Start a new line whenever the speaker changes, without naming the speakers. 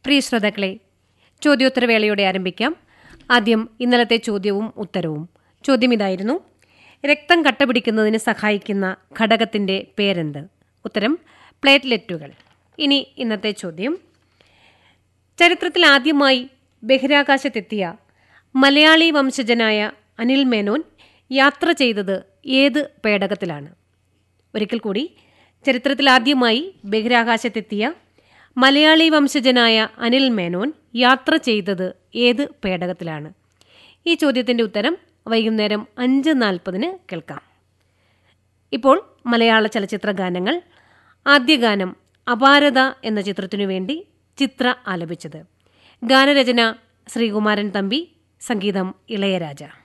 പ്രിയ ശ്രോതാക്കളെ ചോദ്യോത്തരവേളയോടെ ആരംഭിക്കാം ആദ്യം ഇന്നലത്തെ ചോദ്യവും ഉത്തരവും ചോദ്യം ഇതായിരുന്നു രക്തം കട്ടപിടിക്കുന്നതിന് സഹായിക്കുന്ന ഘടകത്തിന്റെ പേരെന്ത് ഉത്തരം പ്ലേറ്റ്ലെറ്റുകൾ ഇനി ഇന്നത്തെ ചോദ്യം ചരിത്രത്തിൽ ആദ്യമായി ബഹിരാകാശത്തെത്തിയ മലയാളി വംശജനായ അനിൽ മേനോൻ യാത്ര ചെയ്തത് ഏത് പേടകത്തിലാണ് ഒരിക്കൽ കൂടി ചരിത്രത്തിൽ ആദ്യമായി ബഹിരാകാശത്തെത്തിയ മലയാളി വംശജനായ അനിൽ മേനോൻ യാത്ര ചെയ്തത് ഏത് പേടകത്തിലാണ് ഈ ചോദ്യത്തിൻ്റെ ഉത്തരം വൈകുന്നേരം അഞ്ച് നാൽപ്പതിന് കേൾക്കാം ഇപ്പോൾ മലയാള ചലച്ചിത്ര ഗാനങ്ങൾ ആദ്യ ഗാനം അപാരത എന്ന ചിത്രത്തിനു വേണ്ടി ചിത്ര ആലപിച്ചത് ഗാനരചന ശ്രീകുമാരൻ തമ്പി സംഗീതം ഇളയരാജ